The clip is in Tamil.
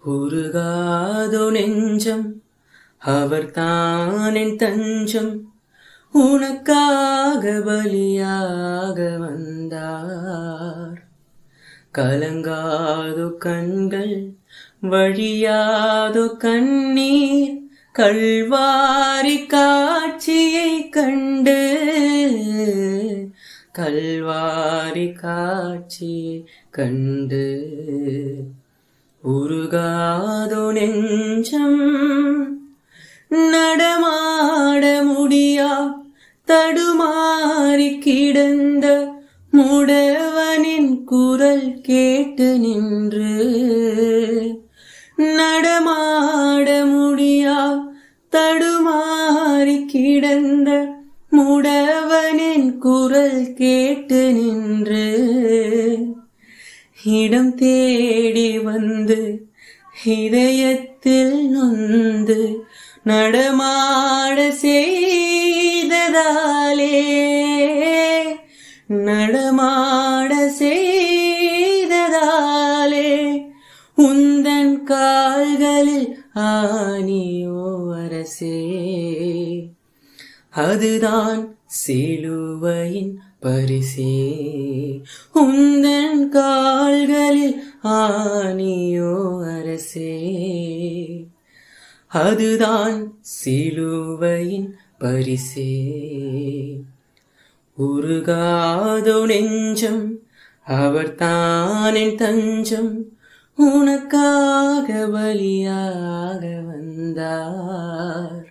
உருகாதோ நெஞ்சம் அவர் தானின் தஞ்சம் உனக்காக பலியாக வந்தார் கலங்காதோ கண்கள் வழியாதோ கண்ணீர் கல்வாரி காட்சியை கண்டு கல்வாரி காட்சியை கண்டு உருகாதோ நெஞ்சம் நடமாட முடியா தடுமாறி கிடந்த முடவனின் குரல் கேட்டு நின்று நடமாட முடியா தடுமாறி கிடந்த முடவனின் குரல் கேட்டு நின்று இடம் தேடி வந்து இதயத்தில் நொந்து நடமாட செய்ததாலே நடமாட செய்ததாலே உந்தன் கால்களில் ஆனியோ அரசே அதுதான் சிலுவையின் பரிசே உந்தன் கால்களில் ஆனியோ அரசே அதுதான் சிலுவையின் பரிசே உருகாதோ நெஞ்சம் அவர் தானின் தஞ்சம் உனக்காக பலியாக வந்தார்